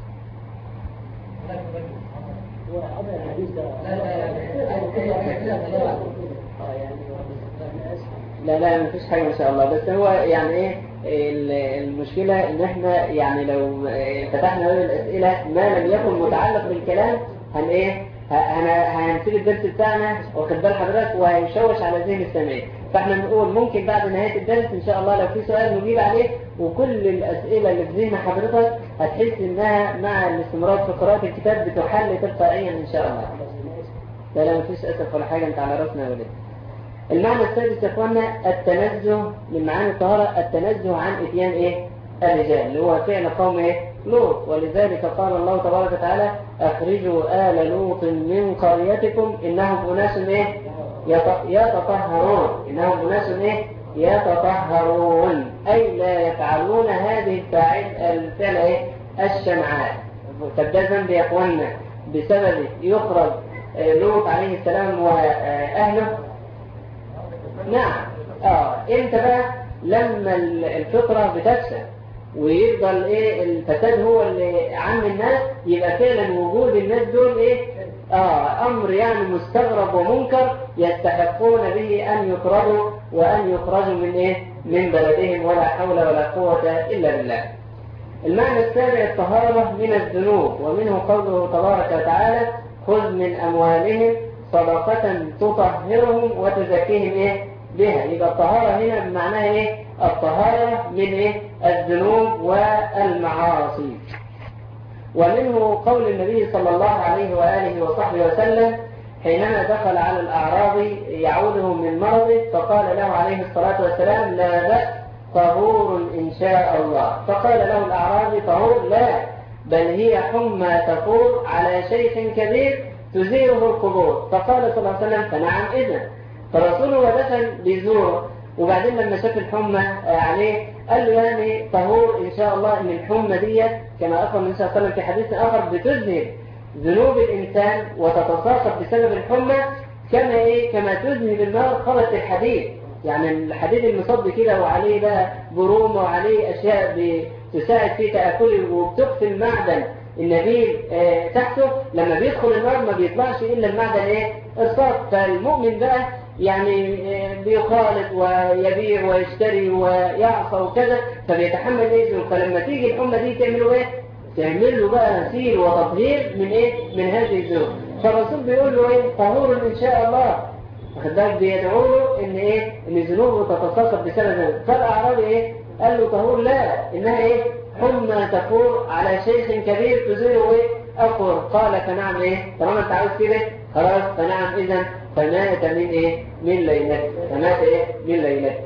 وهذا الحديث ده لا لا
لا لا مفيش حاجة ما شاء الله بس هو يعني ايه ال- المشكلة ان احنا يعني لو فتحنا باب الاسئلة ما لم يكن متعلق بالكلام هن ايه ه- هن- هنسيب الدرس بتاعنا واخد بال حضرتك وهيشوش على ذهن السامعين فاحنا نقول ممكن بعد نهاية الدرس ان شاء الله لو في سؤال نجيب عليه وكل الاسئلة اللي في ذهن حضرتك هتحس انها مع الاستمرار في قراءة الكتاب بتحل تلقائيا ان شاء الله لا لا مفيش اسف ولا حاجة انت على راسنا يا ولد المعنى السادس يا اخوانا التنزه من معاني الطهارة التنزه عن اتيان ايه الرجال اللي هو فعل قوم ايه لوط ولذلك قال الله تبارك وتعالى اخرجوا آل لوط من قريتكم انهم اناس ايه يت- يتطهرون انهم اناس ايه يتطهرون اي لا يفعلون هذه الفاعل الفعل ايه الشنعاء طب ده ذنب يا اخوانا بسبب يخرج آه، لوط عليه السلام واهله نعم اه امتى بقى لما ال- الفطرة بتفسد ويفضل ايه الفساد هو اللي عام الناس يبقى فعلا وجود الناس دول ايه اه امر يعني مستغرب ومنكر يستحقون به ان يطردوا وان يخرجوا من ايه من بلدهم ولا حول ولا قوة الا بالله المعنى السابع الطهارة من الذنوب ومنه قوله تبارك وتعالى خذ من أموالهم صدقة تطهرهم وتزكيهم إيه؟ بها يبقى الطهارة هنا بمعناها إيه؟ الطهارة من إيه؟ الذنوب والمعاصي ومنه قول النبي صلى الله عليه وآله وصحبه وسلم حينما دخل على الأعرابي يعوده من مرضه فقال له عليه الصلاة والسلام لا بأس طهور إن شاء الله فقال له الأعرابي طهور لا بل هي حمى تفور على شيخ كبير تزيره القبور فقال صلى الله عليه وسلم فنعم إذن فرسوله ودخل بيزوره وبعدين لما شاف الحمى عليه قال له يعني طهور إن شاء الله إن الحمى ديت كما أخبر النبي صلى الله عليه وسلم في حديث آخر بتذهب ذنوب الإنسان وتتساقط بسبب الحمى كما إيه كما تذهب النار خلط الحديد يعني الحديد المصب كده وعليه بقى برومة وعليه أشياء تساعد في تأكله وبتخفي المعدن النبيل آه، تحته لما بيدخل النار ما بيطلعش الا المعدن ايه الصاف فالمؤمن بقى يعني آه، بيخالط ويبيع ويشتري ويعصى وكذا فبيتحمل ايه ذنوب. فلما تيجي الامه دي تعملوا ايه تعمل له بقى غسيل وتطهير من ايه من هذه الذنوب فالرسول بيقول له ايه طهور ان شاء الله واخد بالك بيدعو له ان ايه ان ذنوبه تتساقط بسبب ذلك فالاعرابي ايه قال له طهور لا انها ايه حمى تفور على شيخ كبير تزيله ايه اقر قال فنعم ايه طالما انت عاوز كده خلاص فنعم اذا فمات من ايه من ليلته فمات ايه من ليلته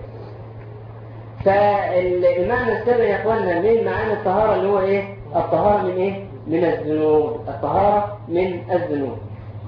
فالمعنى السابع يا اخوانا من معاني الطهاره اللي هو ايه الطهاره من ايه من الذنوب الطهاره من الذنوب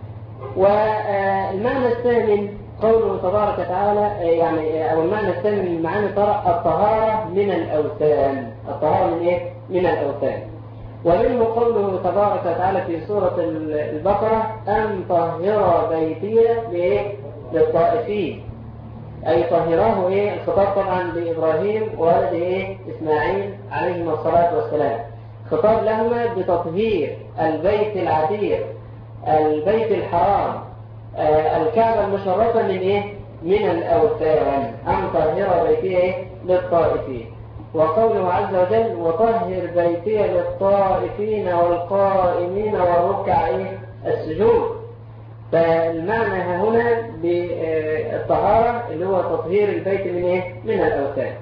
والمعنى الثامن قوله تبارك وتعالى يعني او المعنى الثامن من معاني الطهارة الطهارة من الاوثان الطهارة من ايه؟ من الاوثان ومنه قوله تبارك وتعالى في سورة البقرة أن طهر بيتي لإيه؟ للطائفين أي طهراه إيه؟ الخطاب طبعا لإبراهيم وولد إيه؟ إسماعيل عليهما الصلاة والسلام خطاب لهما بتطهير البيت العتيق البيت الحرام آه، الكعبة المشرفة من إيه؟ من الأوثان أن طهر بيتي إيه؟ للطائفين وقوله عز وجل وطهر بيتي للطائفين والقائمين والركع إيه؟ السجود فالمعنى هنا بالطهارة اللي هو تطهير البيت من إيه؟ من الأوثان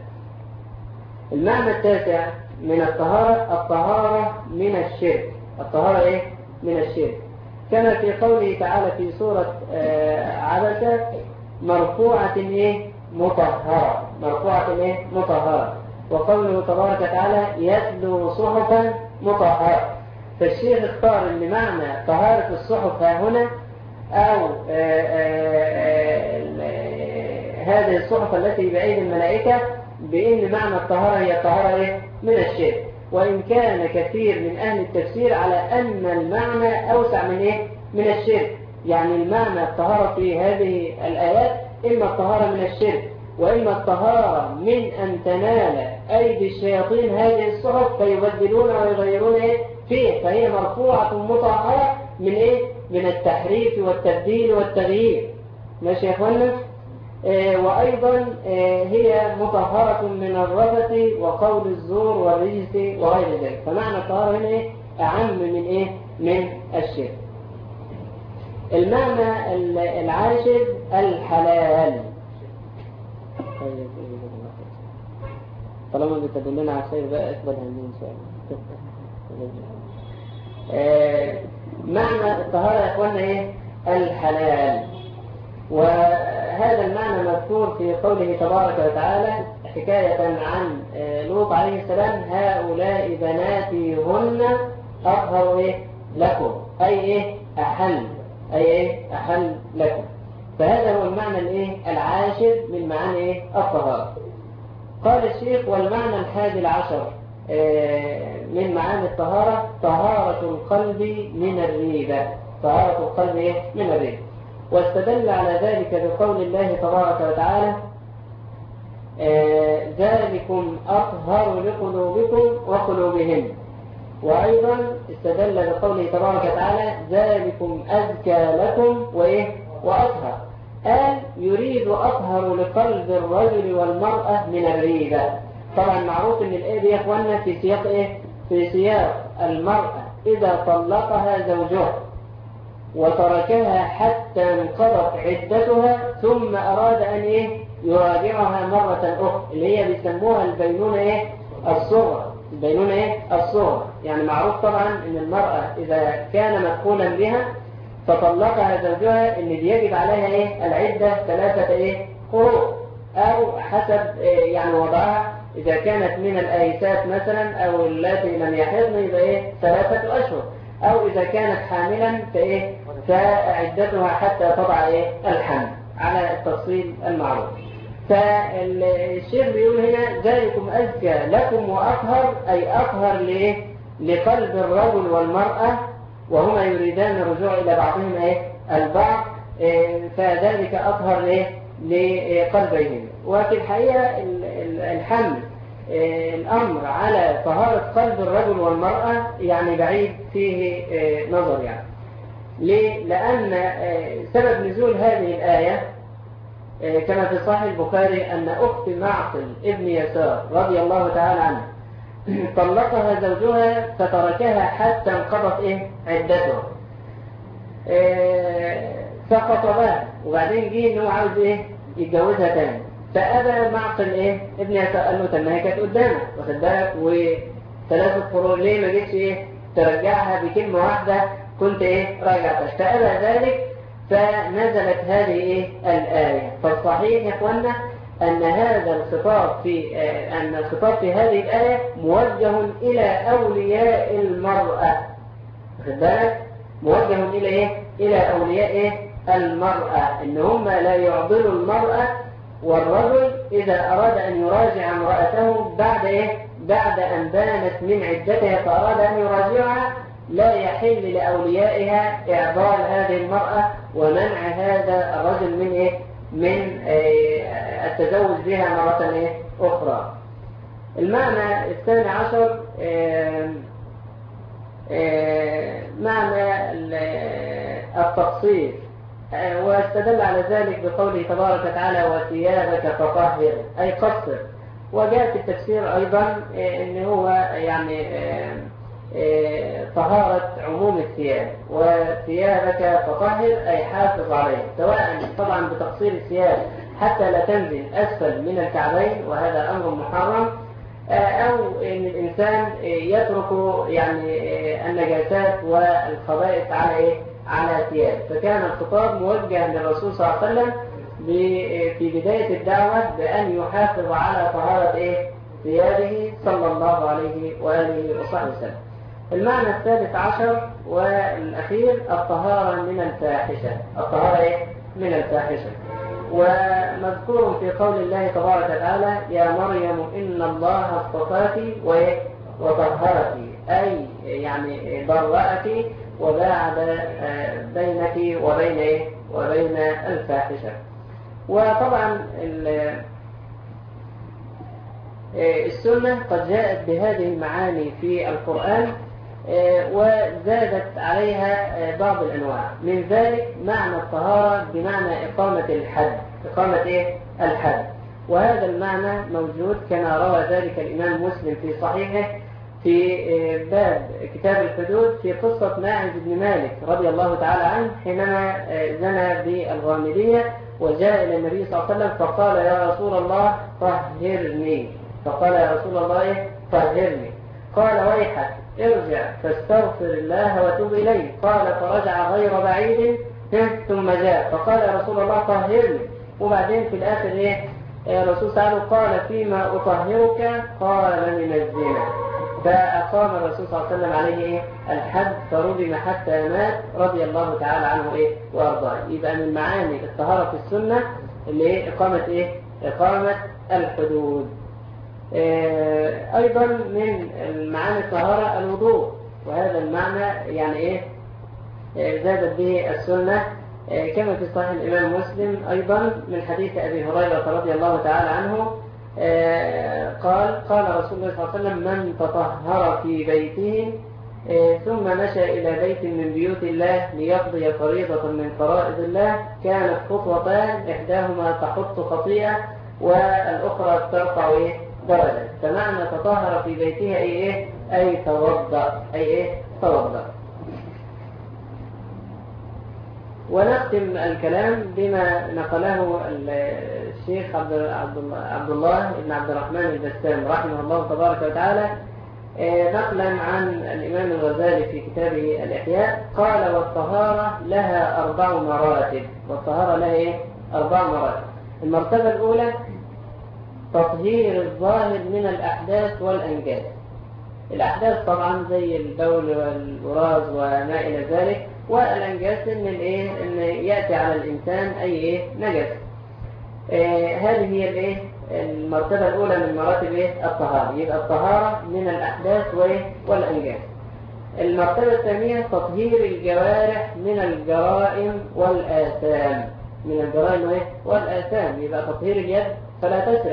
المعنى التاسع من الطهارة الطهارة من الشرك الطهارة إيه؟ من الشرك كما في قوله تعالى في سورة آه، عبسة مرفوعة إيه؟ مطهرة مرفوعة إيه؟ مطهرة وقوله تبارك وتعالى يتلو صحفا مطهرة فالشيخ اختار ان معنى طهارة الصحف ها هنا او آآ آآ هذه الصحف التي بأيدي الملائكة بان معنى الطهارة هي الطهارة إيه؟ من الشرك وإن كان كثير من أهل التفسير على أن المعنى أوسع من إيه؟ من الشرك يعني المعنى الطهارة في هذه الآيات إما الطهارة من الشرك وإما الطهارة من أن تنال أيدي الشياطين هذه الصحف فيبدلون ويغيرون إيه؟ فيه فهي مرفوعة مطهرة من إيه؟ من التحريف والتبديل والتغيير ماشي يا إخوانا؟ آه وأيضا آه هي مطهرة من الرفث وقول الزور والرجس وغير ذلك فمعنى الطهارة هنا إيه؟ أعم من إيه؟ من الشرك المعنى العاشر الحلال طالما بتدلنا على الخير بقى اقبل هذه ان شاء الله آه معنى الطهارة يا اخوانا ايه الحلال وهذا المعنى مذكور في قوله تبارك وتعالى حكاية عن لوط عليه السلام هؤلاء بناتي هن أطهر إيه لكم أي إيه أحل أي إيه أحل لكم فهذا هو المعنى الإيه العاشر من معاني إيه الطهارة قال الشيخ والمعنى الحادي العشر من معاني الطهارة طهارة القلب من الريبة طهارة القلب إيه من الريبة واستدل على ذلك بقول الله تبارك وتعالى آه ذلكم أطهر لقلوبكم وقلوبهم وأيضا استدل بقوله تبارك وتعالى ذلكم أزكى لكم وإيه وأطهر قال يريد أطهر لقلب الرجل والمرأة من الريبة طبعا معروف ان الآية دي يا اخوانا في سياق ايه في سياق المرأة إذا طلقها زوجها وتركها حتى انقضت عدتها ثم أراد أن إيه يراجعها مرة أخرى اللي هي بيسموها البينونة إيه الصغرى البينونة إيه الصغرى يعني معروف طبعا أن المرأة إذا كان مدخولا بها فطلقها زوجها أن يجب عليها إيه العدة ثلاثة إيه قروء أو حسب إيه يعني وضعها إذا كانت من الآيسات مثلا أو التي لم يحضن يبقى إيه ثلاثة أشهر أو إذا كانت حاملا فإيه فعدتها حتى تضع إيه الحمل على التفصيل المعروف فالشيخ بيقول هنا ذلكم أزكى لكم وأطهر أي أطهر لإيه لقلب الرجل والمرأة وهما يريدان الرجوع إلى بعضهم إيه البعض إيه فذلك أطهر إيه لقلبيهم وفي الحقيقة الحمل آه، الأمر على طهارة قلب الرجل والمرأة يعني بعيد فيه آه، نظر يعني ليه؟ لأن آه، سبب نزول هذه الآية آه، كما في صحيح البخاري أن أخت معقل ابن يسار رضي الله تعالى عنه طلقها زوجها فتركها حتى انقضت إيه؟ عدتها آه، فخطبها وبعدين جه إن هو عاوز إيه؟ يتجوزها تاني فأبى معقل إيه؟ ابن يسار قال له طب ما هي كانت قدامك واخد بالك وثلاثة قرون ليه ما جيتش إيه؟ ترجعها بكلمة واحدة كنت إيه؟ راجعتها فأبى ذلك فنزلت هذه إيه؟ الآية فالصحيح يا إخوانا أن هذا الخطاب في آه، أن الخطاب في هذه الآية موجه إلى أولياء المرأة واخد بالك؟ موجه إلى إيه؟ إلى أولياء إيه؟ المرأة إن هم لا يعضلوا المرأة والرجل إذا أراد أن يراجع امرأته بعد إيه؟ بعد أن بانت من عدتها فأراد أن يراجعها لا يحل لأوليائها إعضال هذه المرأة ومنع هذا الرجل من إيه؟ من آه، التزوج بها مرة إيه؟ أخرى. المعنى الثاني عشر آه، آه، معنى ال- التقصير آه، واستدل على ذلك بقوله تبارك وتعالى وثيابك فطهر أي قصر وجاء في التفسير أيضا آه، أن هو يعني آه، آه، طهارة عموم الثياب وثيابك فطهر أي حافظ عليه سواء طبعا بتقصير الثياب حتى لا تنزل أسفل من الكعبين وهذا أمر محرم أو أن الإنسان يترك يعني النجاسات والخبائث على إيه؟ على ثياب فكان الخطاب موجها للرسول صلى الله عليه وسلم ب- في بداية الدعوة بأن يحافظ على طهارة إيه؟ ثيابه صلى الله عليه وآله وصحبه وسلم المعنى الثالث عشر والأخير الطهارة من الفاحشة الطهارة إيه؟ من الفاحشة ومذكور في قول الله تبارك وتعالى يا مريم إن الله اصطفاك و- وطهرك أي يعني برأك وباعد آه، بينك وبين إيه؟ وبين الفاحشة وطبعا ال- آه، السنة قد جاءت بهذه المعاني في القرآن آه، وزادت عليها آه، بعض الأنواع من ذلك معنى الطهارة بمعنى إقامة الحد إقامة إيه؟ الحد وهذا المعنى موجود كما روى ذلك الإمام مسلم في صحيحه في آه، باب كتاب الحدود في قصة ماعز بن مالك رضي الله تعالى عنه حينما آه، زنى بالغامدية وجاء إلى النبي صلى الله عليه وسلم فقال يا رسول الله طهرني فقال يا رسول الله طهرني قال ويحك ارجع فاستغفر الله وتوب إليه قال فرجع غير بعيد ثم جاء فقال يا رسول الله طهرني وبعدين في الآخر إيه يا رسول سأله قال فيما أطهرك قال من الزنا فأقام الرسول صلى الله عليه وسلم عليه إيه؟ الحد فرجم حتى مات رضي الله تعالى عنه إيه وأرضاه يبقى من معاني الطهارة في السنة اللي هي إقامة إيه؟ إقامة الحدود آه، أيضا من معاني الطهارة الوضوء وهذا المعنى يعني إيه آه، زادت به السنة آه، كما في صحيح الإمام مسلم أيضا من حديث أبي هريرة رضي الله تعالى عنه آه، قال قال رسول الله صلى الله عليه وسلم من تطهر في بيته آه، ثم مشى إلى بيت من بيوت الله ليقضي فريضة من فرائض الله كانت خطوتان إحداهما تحط خطيئة والأخرى ترفع إيه؟ درجة فمعنى تطهر في بيته أي إيه؟ أي توضأ أي إيه؟ توضأ ونختم الكلام بما نقله الشيخ عبد عبد عبد الله بن عبد الرحمن البسام رحمه الله تبارك وتعالى آه، نقلا عن الإمام الغزالي في كتابه الإحياء قال والطهارة لها أربع مراتب والطهارة لها إيه؟ أربع مراتب المرتبة الأولى تطهير الظاهر من الأحداث والأنجاز الأحداث طبعا زي البول والبراز وما إلى ذلك والأنجاز إن الإيه إن يأتي على الإنسان أي إيه نجس آه هذه هي الإيه المرتبة الأولى من مراتب إيه الطهارة يبقى الطهارة من الأحداث وإيه والأنجاز المرتبة الثانية تطهير الجوارح من الجرائم والآثام من الجرائم وإيه والآثام يبقى تطهير اليد فلا تسرق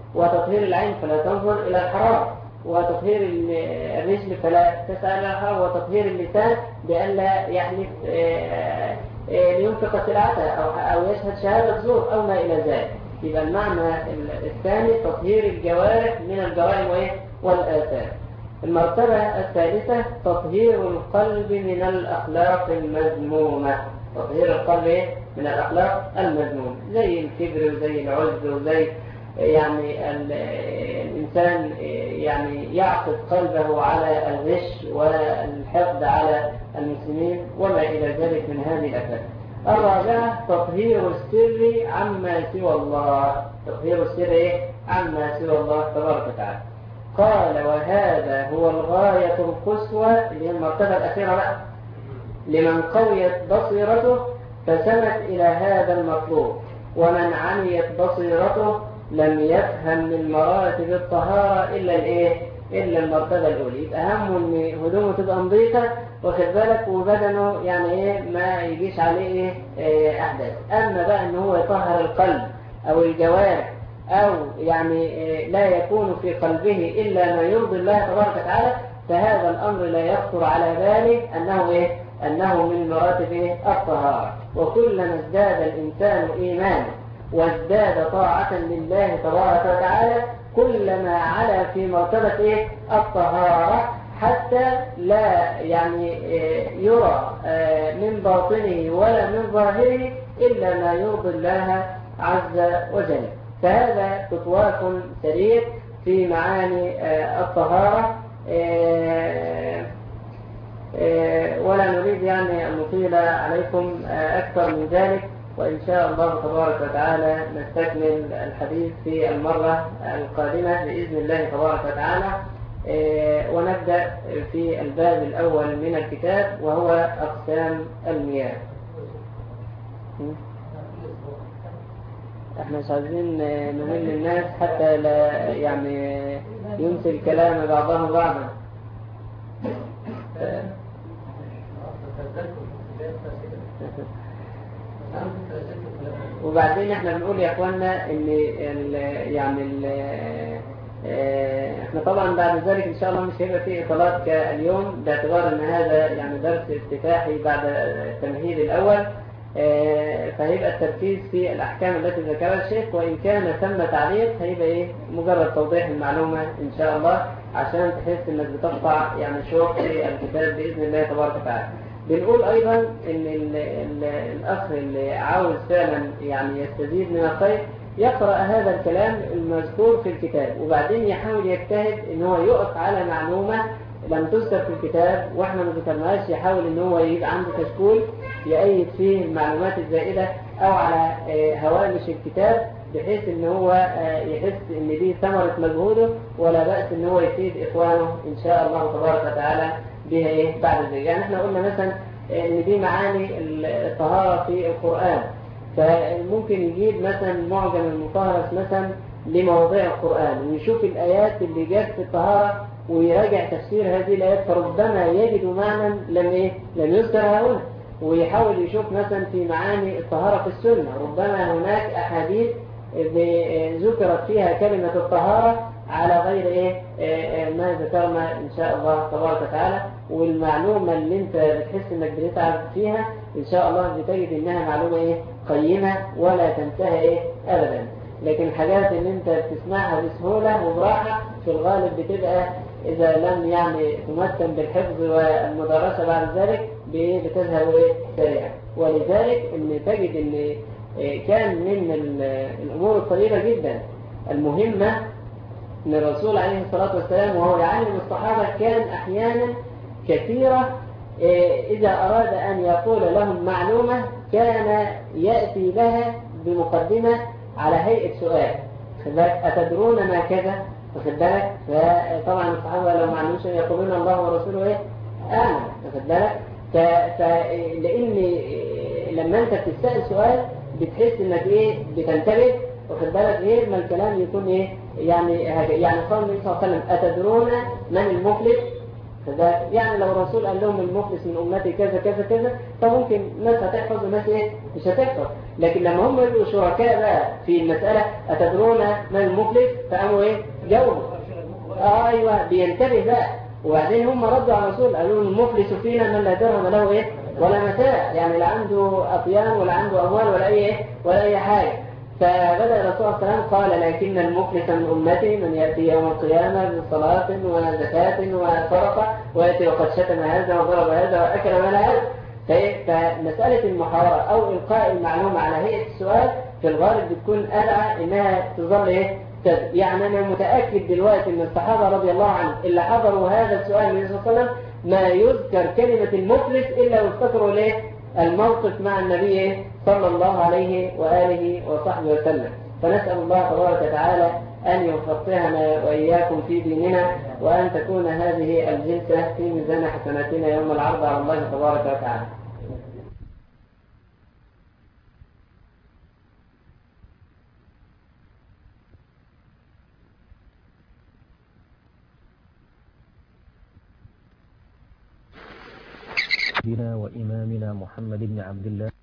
وتطهير العين فلا تنظر إلى الحرام وتطهير ال- الرجل فلا تسأل عن الحرام وتطهير اللسان بألا يحلف آه، آه، لينفق سلعته أو أو يشهد شهادة زور أو ما إلى ذلك يبقى المعنى ال- الثاني تطهير الجوارح من الجرائم وإيه؟ والآثام المرتبة الثالثة تطهير القلب من الأخلاق المذمومة تطهير القلب إيه؟ من الأخلاق المذمومة زي الكبر وزي العجب وزي يعني ال- الإنسان يعني يعقد قلبه على الغش والحقد على المسلمين وما إلى ذلك من هذه الأفات الرابعة تطهير السر عما سوى الله تطهير السر إيه؟ عما سوى الله تبارك وتعالى قال وهذا هو الغاية القصوى اللي هي المرتبة الأخيرة بقى لمن قويت بصيرته فسمت إلى هذا المطلوب ومن عميت بصيرته لم يفهم من مراتب الطهارة إلا الإيه؟ إلا المرتبة الأولى يبقى همه إن هدومه تبقى نظيفة واخد بالك وبدنه يعني إيه ما يجيش عليه إيه, إيه أحداث أما بقى إن هو يطهر القلب أو الجوارح أو يعني إيه لا يكون في قلبه إلا ما يرضي الله تبارك وتعالى فهذا الأمر لا يخطر على باله أنه إيه أنه من مراتب إيه؟ الطهارة وكلما ازداد الإنسان إيمانا وازداد طاعة لله تبارك وتعالى كلما علا في مرتبة إيه؟ الطهارة حتى لا يعني إيه يرى آه، من باطنه ولا من ظاهره إلا ما يرضي الله عز وجل فهذا خطوات سريع في معاني آه، الطهارة آه، آه، ولا نريد يعني أن نطيل عليكم آه، أكثر من ذلك وإن شاء الله تبارك وتعالى نستكمل الحديث في المرة القادمة بإذن الله تبارك وتعالى آه، ونبدأ في الباب الأول من الكتاب وهو أقسام المياه م? احنا مش عايزين آه، نمل الناس حتى لا يعني ينسي الكلام بعضهم بعضا آه، وبعدين احنا بنقول يا اخوانا ان ال يعني ال اه احنا طبعا بعد ذلك ان شاء الله مش هيبقى فيه اطالات كاليوم باعتبار ان هذا يعني درس افتتاحي بعد التمهيد الاول اه فهيبقى التركيز في الاحكام التي ذكرها الشيخ وان كان ثم تعليق هيبقى ايه مجرد توضيح المعلومه ان شاء الله عشان تحس انك بتقطع يعني شوق في الكتاب باذن الله تبارك وتعالى بنقول ايضا ان ال ال الاخ اللي عاوز فعلا يعني يستزيد من الخير يقرأ هذا الكلام المذكور في الكتاب وبعدين يحاول يجتهد ان هو يقف على معلومة لم تذكر في الكتاب واحنا ما ذكرناهاش يحاول ان هو يبقى عنده كشكول يأيد فيه المعلومات الزائدة او على هوامش الكتاب بحيث ان هو يحس ان دي ثمرة مجهوده ولا بأس ان هو يفيد اخوانه ان شاء الله تبارك وتعالى بها ايه بعد ذلك يعني احنا قلنا مثلا ان دي معاني الطهارة في القرآن فممكن يجيب مثلا معجم المطهرس مثلا لمواضيع القرآن ويشوف الآيات اللي جت في الطهارة ويراجع تفسير هذه الآيات فربما يجد معنى لم إيه؟ لم يذكر هنا ويحاول يشوف مثلا في معاني الطهارة في السنة ربما هناك أحاديث ذكرت فيها كلمة الطهارة على غير إيه ما ذكرنا إن شاء الله تبارك وتعالى والمعلومة اللي أنت بتحس إنك بتتعب فيها إن شاء الله بتجد إنها معلومة إيه قيمة ولا تنتهي إيه أبدا لكن الحاجات اللي أنت بتسمعها بسهولة وبراحة في الغالب بتبقى إذا لم يعني تمثل بالحفظ والمدرسة بعد ذلك بتذهب إيه سريعا ولذلك إن تجد إن كان من الأمور الطيبة جدا المهمة أن الرسول عليه الصلاة والسلام وهو يعلم الصحابة كان أحيانا كثيرة إذا أراد أن يقول لهم معلومة كان يأتي لها بمقدمة على هيئة سؤال أتدرون ما كذا واخد بالك فطبعا الصحابة لو ما علموش يقولون الله ورسوله إيه آمن واخد بالك لأن لما أنت بتسأل سؤال بتحس إنك إيه بتنتبه واخد بالك غير ما الكلام يكون إيه يعني يعني قال النبي صلى الله عليه وسلم أتدرون من المفلس فده يعني لو الرسول قال لهم المخلص من امتي كذا كذا كذا فممكن ناس هتحفظ وناس ايه مش هتحفظ لكن لما هم يبقوا شركاء بقى في المسألة أتدرون من المخلص فقاموا ايه جاوبوا آه ايوه بينتبه بقى وبعدين هم ردوا على الرسول قالوا المفلس فينا من لا درهم له ايه ولا متاع يعني لا عنده اطيان ولا عنده اموال ولا اي ايه ولا اي حاجه فبدا الرسول صلى الله عليه وسلم قال لكن المفلس من امتي من ياتي يوم القيامه بصلاه وزكاه وصدقه وياتي وقد شتم هذا وضرب هذا واكل مال هذا فمساله المحاوره او القاء المعلومه على هيئه السؤال في الغالب بتكون ادعى انها تظل ايه يعني أنا متأكد دلوقتي أن الصحابة رضي الله عنهم اللي حضروا هذا السؤال من صلى الله عليه وسلم ما يذكر كلمة المفلس إلا وافتكروا ليه الموقف مع النبي صلى الله عليه وآله وصحبه وسلم فنسأل الله تبارك وتعالى أن يفقهنا وإياكم في ديننا وأن تكون هذه الجلسة في ميزان حسناتنا يوم العرض على الله تبارك وتعالى
سيدنا وإمامنا محمد بن عبد الله